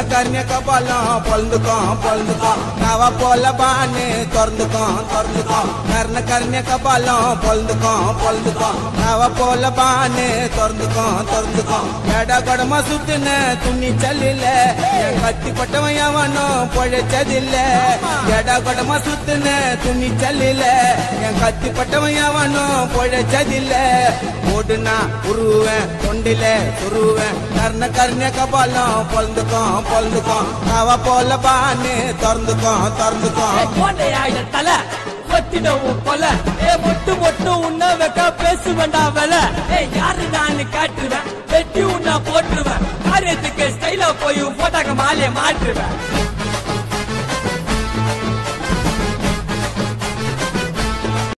கர்ணிய கபாலம் பொழுந்துக்கும் பொழுந்துக்கும் நவ போல பானு திறந்துக்கும் திறந்துக்கும் கர்ண கர்ணிய கபாலம் பொழுந்துக்கும் பொழுந்துக்கும் நவ போல பானு திறந்துக்கும் திறந்துக்கும் எட கொடமா சுத்தின துணி சல்லில என் கட்டி பட்டவன் எவனும் பொழைச்சதில்ல எட கொடமா சுத்தின துணி சல்லில என் கத்தி பட்டவன் எவனும் பொழைச்சதில்ல ஓடுனா உருவேன் தொண்டில துருவேன் கர்ண கர்ணிய கபாலம் பொழுந்துக்கும் பொழுந்துக்கும் நவ போல பானு திறந்துக்கும் திறந்துக்கும் கோண்டையாயிட தலை கொத்தின உன் கொலை ஏ மொட்டு மொட்டு உன்ன வைக்க பேசு வேண்டாம் வேலை ஏ யாரு நான் காட்டுவேன் வெட்டி உன்ன போட்டுருவேன் காரியத்துக்கு ஸ்டைலா போய் போட்டாக்க மாலையை மாற்றுவேன்